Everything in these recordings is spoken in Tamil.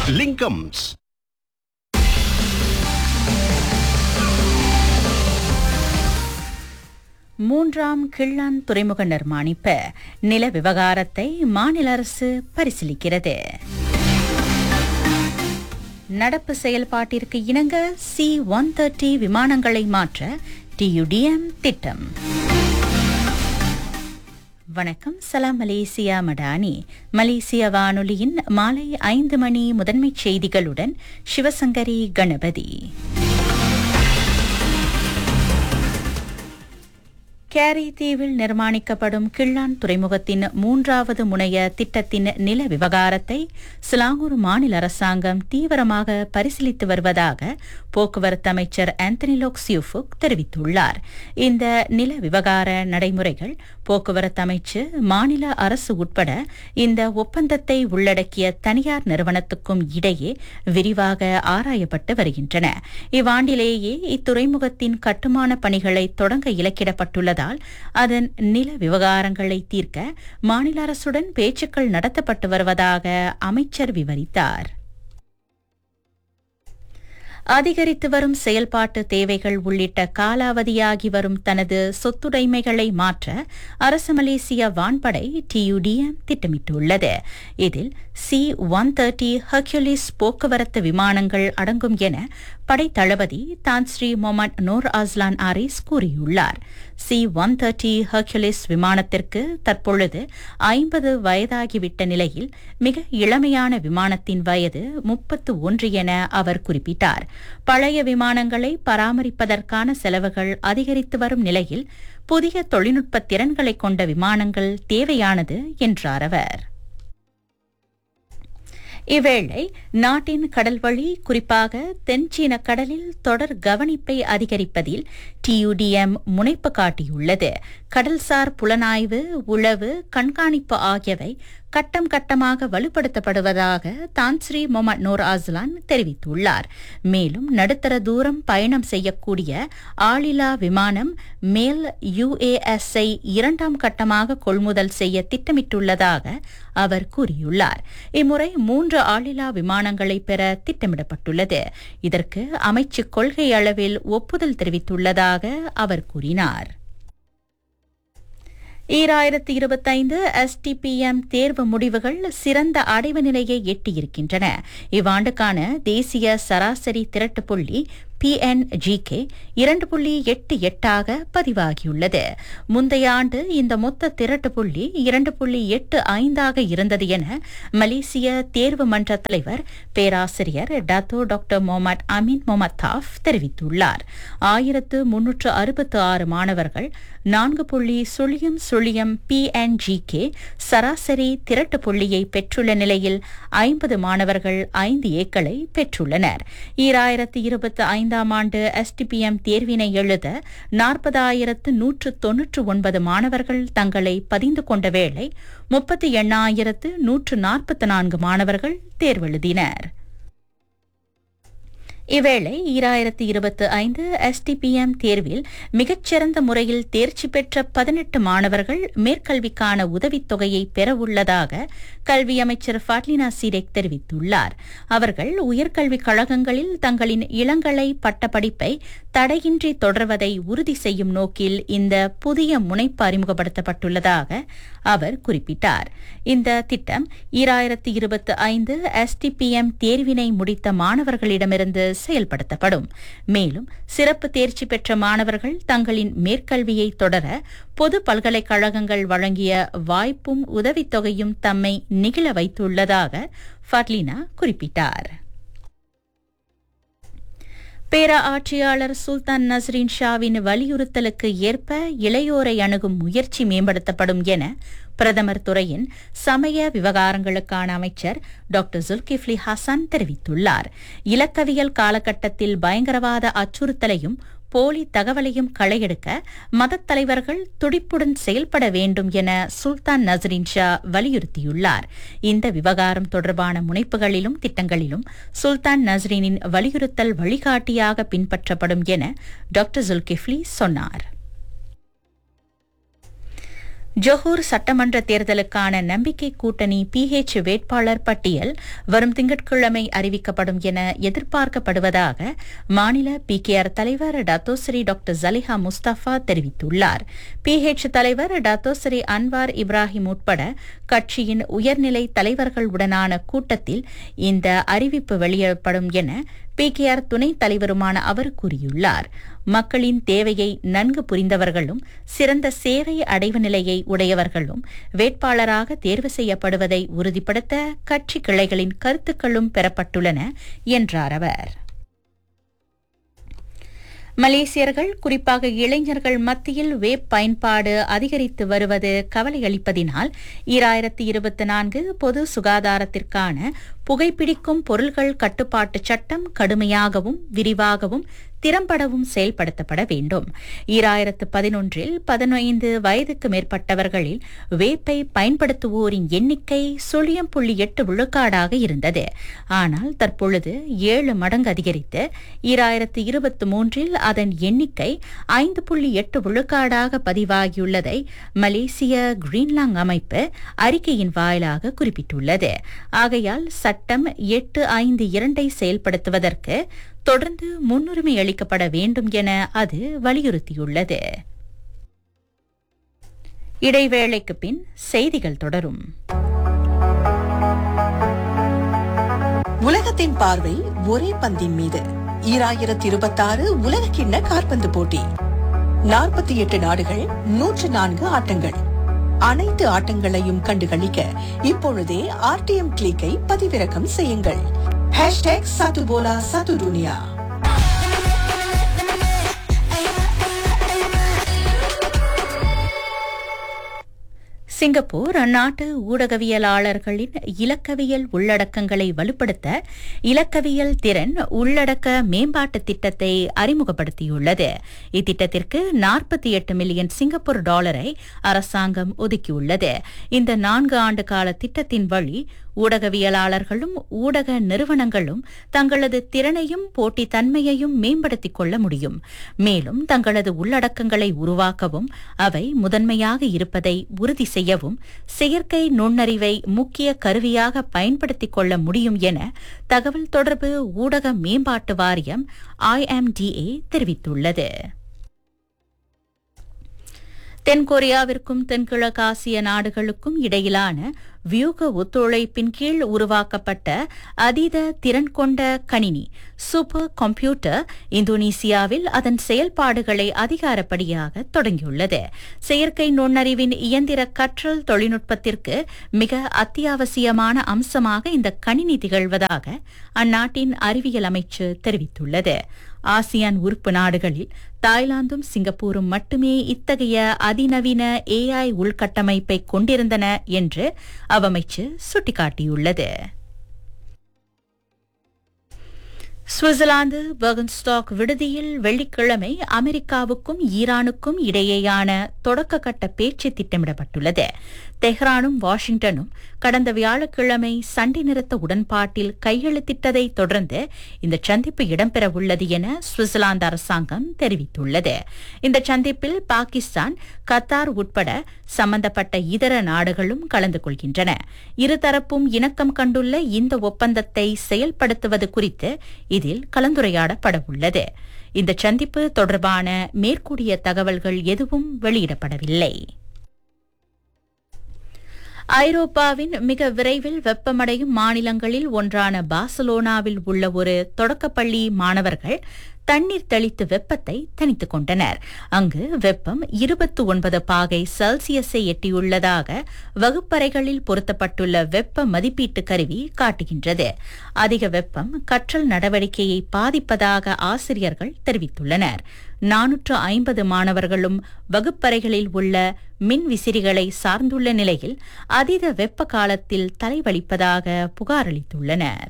லிங்கம்ஸ் மூன்றாம் கிள்ளான் துறைமுக நிர்மாணிப்பு நில விவகாரத்தை மாநில அரசு பரிசீலிக்கிறது நடப்பு செயல்பாட்டிற்கு இணங்க சி ஒன் தேர்ட்டி விமானங்களை மாற்ற டியுடிஎம் திட்டம் வணக்கம் சலாம் மலேசியா மடானி மலேசிய வானொலியின் மாலை ஐந்து மணி முதன்மைச் செய்திகளுடன் சிவசங்கரி கணபதி கேரி தீவில் நிர்மாணிக்கப்படும் கிள்ளான் துறைமுகத்தின் மூன்றாவது முனைய திட்டத்தின் நில விவகாரத்தை சிலாங்கூர் மாநில அரசாங்கம் தீவிரமாக பரிசீலித்து வருவதாக போக்குவரத்து அமைச்சர் ஆந்தனி லோக்சியூஃபுக் தெரிவித்துள்ளார் இந்த நில விவகார நடைமுறைகள் போக்குவரத்து அமைச்சு மாநில அரசு உட்பட இந்த ஒப்பந்தத்தை உள்ளடக்கிய தனியார் நிறுவனத்துக்கும் இடையே விரிவாக ஆராயப்பட்டு வருகின்றன இவ்வாண்டிலேயே இத்துறைமுகத்தின் கட்டுமான பணிகளை தொடங்க இலக்கிடப்பட்டுள்ளதால் அதன் நில விவகாரங்களை தீர்க்க மாநில அரசுடன் பேச்சுக்கள் நடத்தப்பட்டு வருவதாக அமைச்சர் விவரித்தார் அதிகரித்து வரும் செயல்பாட்டு தேவைகள் உள்ளிட்ட காலாவதியாகி வரும் தனது சொத்துடைமைகளை மாற்ற அரசு மலேசிய வான்படை டியுடிஎம் திட்டமிட்டுள்ளது இதில் சி ஒன் தேர்ட்டி ஹர்குலிஸ் போக்குவரத்து விமானங்கள் அடங்கும் என படை தளபதி தான் Sri Mohd Noor Azlan Aris கூறியுள்ளார் சி ஒன் தேர்ட்டி ஹர்குலிஸ் விமானத்திற்கு தற்பொழுது ஐம்பது வயதாகிவிட்ட நிலையில் மிக இளமையான விமானத்தின் வயது முப்பத்து ஒன்று என அவர் குறிப்பிட்டார் பழைய விமானங்களை பராமரிப்பதற்கான செலவுகள் அதிகரித்து வரும் நிலையில் புதிய தொழில்நுட்ப திறன்களை கொண்ட விமானங்கள் தேவையானது என்றார் அவர் இவ்வேளை நாட்டின் கடல்வழி குறிப்பாக தென்சீன கடலில் தொடர் கவனிப்பை அதிகரிப்பதில் டியுடிஎம் முனைப்பு காட்டியுள்ளது கடல்சார் புலனாய்வு உளவு கண்காணிப்பு ஆகியவை கட்டம் கட்டமாக வலுப்படுத்தப்படுவதாக தான்ஸ்ரீ மொமட் நூர் அஸ்லான் தெரிவித்துள்ளார் மேலும் நடுத்தர தூரம் பயணம் செய்யக்கூடிய ஆளில்லா விமானம் மேல் யுஏஎஸ்ஐ இரண்டாம் கட்டமாக கொள்முதல் செய்ய திட்டமிட்டுள்ளதாக அவர் கூறியுள்ளார் இம்முறை மூன்று ஆளில்லா விமானங்களை பெற திட்டமிடப்பட்டுள்ளது இதற்கு அமைச்சு கொள்கை அளவில் ஒப்புதல் தெரிவித்துள்ளதாக அவர் கூறினார் ஈராயிரத்தி இருபத்தைந்து எஸ்டிபிஎம் தேர்வு முடிவுகள் சிறந்த அடைவு நிலையை எட்டியிருக்கின்றன இவ்வாண்டுக்கான தேசிய சராசரி திரட்டு புள்ளி பிஎன்ஜிகே இரண்டு புள்ளி எட்டு எட்டாக பதிவாகியுள்ளது முந்தைய ஆண்டு இந்த மொத்த திரட்டு புள்ளி இரண்டு புள்ளி எட்டு ஐந்தாக இருந்தது என மலேசிய தேர்வு மன்ற தலைவர் பேராசிரியர் Dato doctor Mohamed Amin Mohamed தாஃப் தெரிவித்துள்ளார் ஆயிரத்து முன்னூற்று அறுபத்து ஆறு மாணவர்கள் நான்கு புள்ளி சுழியம் சுழியம் பிஎன்ஜிகே சராசரி திரட்டு புள்ளியை பெற்றுள்ள நிலையில் ஐம்பது மாணவர்கள் ஐந்து ஏக்களை பெற்றுள்ளனர் ஈராயிரத்து இருபத்தி ஐந்தாம் ஆண்டு எஸ்டிபிஎம் தேர்வினை எழுத நாற்பதாயிரத்து நூற்று தொன்னூற்று ஒன்பது மாணவர்கள் தங்களை பதிந்து கொண்ட வேளை முப்பத்தி எண்ணாயிரத்து நூற்று நாற்பத்தி நான்கு மாணவர்கள் தேர்வெழுதினர் இவ்வேளை ஈராயிரத்தி இருபத்தி ஐந்து எஸ்டிபிஎம் தேர்வில் மிகச்சிறந்த முறையில் தேர்ச்சி பெற்ற பதினெட்டு மாணவர்கள் மேற்கல்விக்கான உதவித்தொகையை பெறவுள்ளதாக கல்வி அமைச்சர் ஃபாட்லினா சீரேக் தெரிவித்துள்ளார் அவர்கள் உயர்கல்விக் கழகங்களில் தங்களின் இளங்கலை பட்டப்படிப்பை தடையின்றி தொடர்வதை உறுதி செய்யும் நோக்கில் இந்த புதிய முனைப்பு அறிமுகப்படுத்தப்பட்டுள்ளதாக அவர் குறிப்பிட்டார் இந்த திட்டம் ஈராயிரத்தி இருபத்தி ஐந்து எஸ்டிபிஎம் தேர்வினை முடித்த மாணவர்களிடமிருந்து செயல்படுத்தப்படும் மேலும் சிறப்பு தேர்ச்சி பெற்ற மாணவர்கள் தங்களின் மேற்கல்வியை தொடர பொது பல்கலைக்கழகங்கள் வழங்கிய வாய்ப்பும் உதவித்தொகையும் தம்மை நிகழ வைத்துள்ளதாக ஃபட்லினா குறிப்பிட்டார் பேரா ஆட்சியாளர் சுல்தான் நஸ்ரீன் ஷாவின் வலியுறுத்தலுக்கு ஏற்ப இளையோரை அணுகும் முயற்சி மேம்படுத்தப்படும் என பிரதமர் துறையின் சமய விவகாரங்களுக்கான அமைச்சர் டாக்டர் ஜுல்கிஃப்லி ஹசன் தெரிவித்துள்ளார் இலக்கவியல் காலகட்டத்தில் பயங்கரவாத அச்சுறுத்தலையும் போலி தகவலையும் களையெடுக்க மதத் தலைவர்கள் துடிப்புடன் செயல்பட வேண்டும் என சுல்தான் நஸ்ரின் ஷா வலியுறுத்தியுள்ளார் இந்த விவகாரம் தொடர்பான முனைப்புகளிலும் திட்டங்களிலும் சுல்தான் நஸ்ரீனின் வலியுறுத்தல் வழிகாட்டியாக பின்பற்றப்படும் என டாக்டர் ஜுல்கிஃப்லி சொன்னார் ஜொஹூர் சட்டமன்ற தேர்தலுக்கான நம்பிக்கை கூட்டணி பிஹெச் வேட்பாளர் பட்டியல் வரும் திங்கட்கிழமை அறிவிக்கப்படும் என எதிர்பார்க்கப்படுவதாக மாநில பிகேஆர் தலைவர் டத்தோஸ்ரீ டாக்டர் ஜலிஹா முஸ்தபா தெரிவித்துள்ளார் பிஹெச் தலைவர் டத்தோஸ்ரீ அன்வார் இப்ராஹிம் உட்பட கட்சியின் உயர்நிலை தலைவர்களுடனான கூட்டத்தில் இந்த அறிவிப்பு வெளியிடப்படும் என பிகேஆர் துணைத் தலைவருமான அவர் கூறியுள்ளார் மக்களின் தேவையை நன்கு புரிந்தவர்களும் சிறந்த சேவை அடைவு நிலையை உடையவர்களும் வேட்பாளராக தேர்வு செய்யப்படுவதை உறுதிப்படுத்த கட்சி கிளைகளின் கருத்துக்களும் பெறப்பட்டுள்ளன என்றார் அவர் மலேசியர்கள் குறிப்பாக இளைஞர்கள் மத்தியில் வேப் பயன்பாடு அதிகரித்து வருவது கவலையளிப்பதினால் ஈராயிரத்தி இருபத்தி நான்கு பொது சுகாதாரத்திற்கான புகைப்பிடிக்கும் பொருள்கள் கட்டுப்பாட்டு சட்டம் கடுமையாகவும் விரிவாகவும் திறம்படவும் செயல்படுத்தப்பட வேண்டும் ஈராயிரத்து பதினொன்றில் பதினைந்து வயதுக்கு மேற்பட்டவர்களில் வேப்பை பயன்படுத்துவோரின் எண்ணிக்கை சுழியம் புள்ளி எட்டு விழுக்காடாக இருந்தது ஆனால் தற்பொழுது ஏழு மடங்கு அதிகரித்து ஈராயிரத்து இருபத்தி மூன்றில் அதன் எண்ணிக்கை ஐந்து புள்ளி எட்டு விழுக்காடாக பதிவாகியுள்ளதை மலேசிய கிரீன்லாங் அமைப்பு அறிக்கையின் வாயிலாக குறிப்பிட்டுள்ளது ஆகையால் சட்டம் எட்டு ஐந்து இரண்டை செயல்படுத்துவதற்கு தொடர்ந்து முன்னுரிமை அளிக்கப்பட வேண்டும் என அது வலியுறுத்தியுள்ளது இடைவேளைக்கு பின் செய்திகள் தொடரும் உலகத்தின் பார்வை ஒரே பந்தின் மீது ஈராயிரத்தி இருபத்தாறு உலக கிண்ண காற்பந்து போட்டி நாற்பத்தி எட்டு நாடுகள் நூற்று நான்கு ஆட்டங்கள் அனைத்து ஆட்டங்களையும் கண்டுகளிக்க இப்பொழுதே ஆர்டிஎம் கிளிக்கை பதிவிறக்கம் செய்யுங்கள் ஹேஷ்டேக் சத்து போலா சத்து துனியா சிங்கப்பூர் அந்நாட்டு ஊடகவியலாளர்களின் இலக்கவியல் உள்ளடக்கங்களை வலுப்படுத்த இலக்கவியல் திறன் உள்ளடக்க மேம்பாட்டு திட்டத்தை அறிமுகப்படுத்தியுள்ளது இத்திட்டத்திற்கு நாற்பத்தி எட்டு மில்லியன் சிங்கப்பூர் டாலரை அரசாங்கம் ஒதுக்கியுள்ளது இந்த நான்கு ஆண்டு கால திட்டத்தின் வழி ஊடகவியலாளர்களும் ஊடக நிறுவனங்களும் தங்களது திறனையும் போட்டித் தன்மையையும் மேம்படுத்திக் கொள்ள முடியும் மேலும் தங்களது உள்ளடக்கங்களை உருவாக்கவும் அவை முதன்மையாக இருப்பதை உறுதி செய்யவும் செயற்கை நுண்ணறிவை முக்கிய கருவியாக பயன்படுத்திக் கொள்ள முடியும் என தகவல் தொடர்பு ஊடக மேம்பாட்டு வாரியம் ஐஎம்டிஏ தெரிவித்துள்ளது தென்கொரியாவிற்கும் தென்கிழக்காசிய நாடுகளுக்கும் இடையிலான வியூக ஒத்துழைப்பின் கீழ் உருவாக்கப்பட்ட அதீத திறன் கொண்ட கணினி சூப்பர் கம்ப்யூட்டர் இந்தோனேசியாவில் அதன் செயல்பாடுகளை அதிகாரப்படியாக தொடங்கியுள்ளது செயற்கை நுண்ணறிவின் இயந்திர கற்றல் தொழில்நுட்பத்திற்கு மிக அத்தியாவசியமான அம்சமாக இந்த கணினி திகழ்வதாக அந்நாட்டின் அறிவியல் அமைச்சு தெரிவித்துள்ளது ஆசியான் உறுப்பு நாடுகளில் தாய்லாந்தும் சிங்கப்பூரும் மட்டுமே இத்தகைய அதிநவீன ஏஐ உள்கட்டமைப்பை கொண்டிருந்தன என்று அவமைச்சு சுட்டிக்காட்டியுள்ளது சுவிட்சர்லாந்து பர்கன்ஸ்டாக் விடுதியில் வெள்ளிக்கிழமை அமெரிக்காவுக்கும் ஈரானுக்கும் இடையேயான தொடக்க கட்ட பேச்சு திட்டமிடப்பட்டுள்ளது தெஹ்ரானும் வாஷிங்டனும் கடந்த வியாழக்கிழமை சண்டை நிறுத்த உடன்பாட்டில் கையெழுத்திட்டதை தொடர்ந்து இந்த சந்திப்பு இடம்பெறவுள்ளது என சுவிட்சர்லாந்து அரசாங்கம் தெரிவித்துள்ளது இந்த சந்திப்பில் பாகிஸ்தான் கத்தார் உட்பட சம்பந்தப்பட்ட இதர நாடுகளும் கலந்து கொள்கின்றன இருதரப்பும் இணக்கம் கண்டுள்ள இந்த ஒப்பந்தத்தை செயல்படுத்துவது குறித்து இதில் கலந்துரையாடப்பட உள்ளது இந்த சந்திப்பு தொடர்பான மேற்கூடிய தகவல்கள் எதுவும் வெளியிடப்படவில்லை ஐரோப்பாவின் மிக விரைவில் வெப்பமடையும் மாநிலங்களில் ஒன்றான பார்சலோனாவில் உள்ள ஒரு தொடக்கப்பள்ளி மாணவர்கள் தண்ணீர் தெளித்து வெப்பத்தை தணித்துக் கொண்டனர் அங்கு வெப்பம் இருபத்தி ஒன்பது பாகை செல்சியஸை எட்டியுள்ளதாக வகுப்பறைகளில் பொருத்தப்பட்டுள்ள வெப்ப மதிப்பீட்டு கருவி காட்டுகின்றது அதிக வெப்பம் கற்றல் நடவடிக்கையை பாதிப்பதாக ஆசிரியர்கள் தெரிவித்துள்ளனர் நானூற்று ஐம்பது மாணவர்களும் வகுப்பறைகளில் உள்ள மின் விசிறிகளை சார்ந்துள்ள நிலையில் அதீத வெப்ப காலத்தில் தலைவலிப்பதாக புகாரளித்துள்ளனர்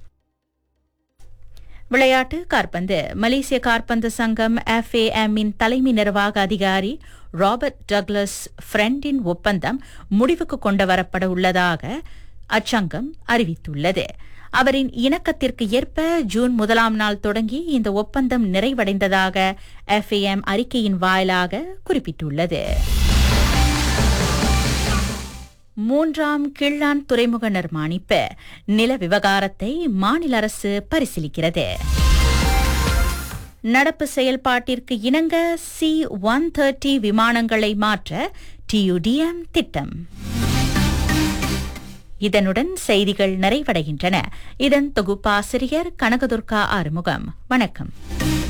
விளையாட்டு காற்பந்து மலேசிய காற்பந்து சங்கம் எஃப்ஏஎம் இன் தலைமை நிர்வாக அதிகாரி ராபர்ட் டக்ளஸ் ஃப்ரெண்டின் ஒப்பந்தம் முடிவுக்கு கொண்டு வரப்பட உள்ளதாக அச்சங்கம் அறிவித்துள்ளது அவரின் இணக்கத்திற்கு ஏற்ப ஜூன் முதலாம் நாள் தொடங்கி இந்த ஒப்பந்தம் நிறைவடைந்ததாக எஃப்ஏஎம் அறிக்கையின் வாயிலாக குறிப்பிட்டுள்ளது மூன்றாம் கிள்ளான் துறைமுக நிர்மாணிப்பு நில விவகாரத்தை மாநில அரசு பரிசீலிக்கிறது நடப்பு செயல்பாட்டிற்கு இணங்க சி ஒன் தேர்ட்டி விமானங்களை மாற்ற டியுடிஎம் திட்டம் இதனுடன் செய்திகள் நிறைவடைகின்றன இதன் தொகுப்பாசிரியர் கனகதுர்கா ஆறுமுகம் வணக்கம்